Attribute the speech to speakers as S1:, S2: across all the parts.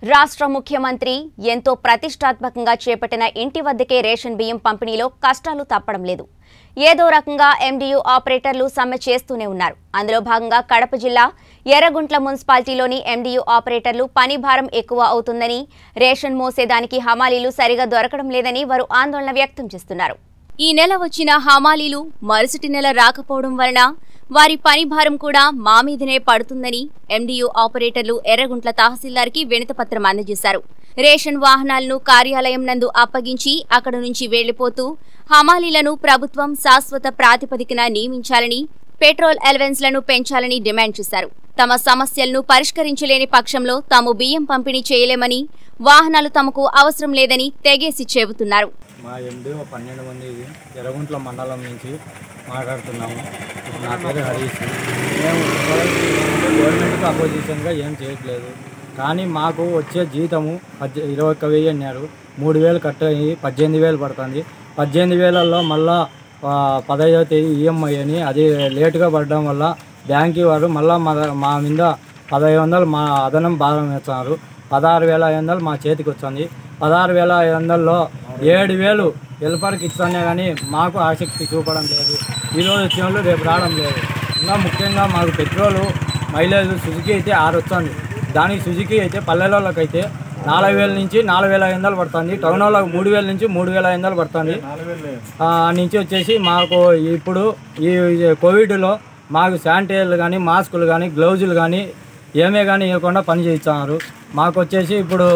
S1: రాష్ట్ర ముఖ్యమంత్రి ఎంతో ప్రతిష్టాత్మకంగా చేపట్టిన ఇంటి వద్దకే రేషన్ బియ్యం పంపిణీలో కష్టాలు తప్పడం లేదు ఏదో రకంగా ఎండియు ఆపరేటర్లు సమ్మె చేస్తూనే ఉన్నారు అందులో భాగంగా కడప జిల్లా ఎర్రగుంట్ల మున్సిపాలిటీలోని ఎండియు ఆపరేటర్లు పని భారం ఎక్కువ అవుతుందని రేషన్ మోసేదానికి హమాలీలు సరిగా దొరకడం లేదని వారు ఆందోళన వ్యక్తం చేస్తున్నారు ఈ నెల వచ్చిన హమాలీలు మరుసటి నెల రాకపోవడం వలన వారి పని భారం కూడా మా మీదనే పడుతుందని ఎండియు ఆపరేటర్లు ఎర్రగుంట్ల తహసీల్దార్కి వినతిపత్రం అందజేశారు రేషన్ వాహనాలను కార్యాలయం నందు అప్పగించి అక్కడ నుంచి వెళ్లిపోతూ హమాలీలను ప్రభుత్వం శాశ్వత ప్రాతిపదికన నియమించాలని పెట్రోల్ అలవెన్స్లను పెంచాలని డిమాండ్ చేశారు తమ సమస్యలను పరిష్కరించలేని పక్షంలో తాము బియ్యం పంపిణీ చేయలేమని వాహనాలు తమకు అవసరం లేదని తెగేసి చెబుతున్నారు
S2: మా ఎండి ఒక పన్నెండు మంది ఎర్రగుంట్ల మండలం నుంచి మాట్లాడుతున్నాము ఇప్పుడు నా పేరు హరీష్ మేము గవర్నమెంట్కి అపోజిషన్గా ఏం చేయట్లేదు కానీ మాకు వచ్చే జీతము పద్దె ఇరవై ఒక్క వెయ్యి అన్నారు మూడు వేలు కట్ అయ్యి పద్దెనిమిది వేలు పడుతుంది పద్దెనిమిది వేలలో మళ్ళా ఆ, పదహైదవ తేదీ ఈఎంఐ అని అది లేటుగా పడడం వల్ల బ్యాంక్ వారు మళ్ళీ మా మా మీద పదహైదు వందలు మా అదనం భారం వేస్తున్నారు పదహారు వేల ఐదు వందలు మా చేతికి వచ్చింది పదహారు వేల ఐదు వందల్లో ఏడు వేలు హెల్పర్కి ఇస్తానే కానీ మాకు ఆసక్తి చూపడం లేదు ఈరోజు వచ్చిన వాళ్ళు రేపు రావడం లేదు ఇంకా ముఖ్యంగా మాకు పెట్రోలు మైలేజ్ సుజుకి అయితే ఆరు వస్తుంది దానికి సుజుకి అయితే పల్లెలకి అయితే నాలుగు వేల నుంచి నాలుగు వేల ఐదు వందలు పడుతుంది టౌన్ వాళ్ళకి మూడు వేల నుంచి మూడు వేల ఐదు వందలు పడుతుంది ఆ నుంచి వచ్చేసి మాకు ఇప్పుడు ఈ ఈ కోవిడ్లో మాకు శానిటైజర్లు కానీ మాస్కులు కానీ గ్లౌజులు కానీ ఏమే కానీ ఇవ్వకుండా పని చేయిస్తున్నారు మాకు వచ్చేసి ఇప్పుడు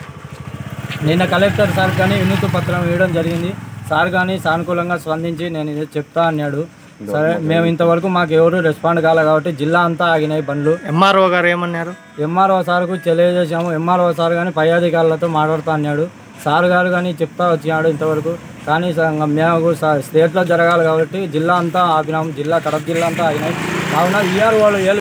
S2: నిన్న కలెక్టర్ సార్ కానీ వినూత్న పత్రం ఇవ్వడం జరిగింది సార్ కానీ సానుకూలంగా స్పందించి నేను ఇది చెప్తా అన్నాడు సరే మేము ఇంతవరకు మాకు ఎవరు రెస్పాండ్ కాలే కాబట్టి జిల్లా అంతా ఆగినాయి బండ్లు
S3: ఎంఆర్ఓ గారు ఏమన్నారు
S2: ఎంఆర్ఓ సార్కు తెలియజేశాము ఎంఆర్ఓ సార్ కానీ పై అధికారులతో మాట్లాడుతా అన్నాడు సార్ గారు కానీ చెప్తా వచ్చినాడు ఇంతవరకు కానీ స- ఇంకా మేము స- స్టేట్లో జరగాలి కాబట్టి జిల్లా అంతా ఆపినాము జిల్లా కడప జిల్లా అంతా ఆగినాయి కావున ఈఆర్ఓలు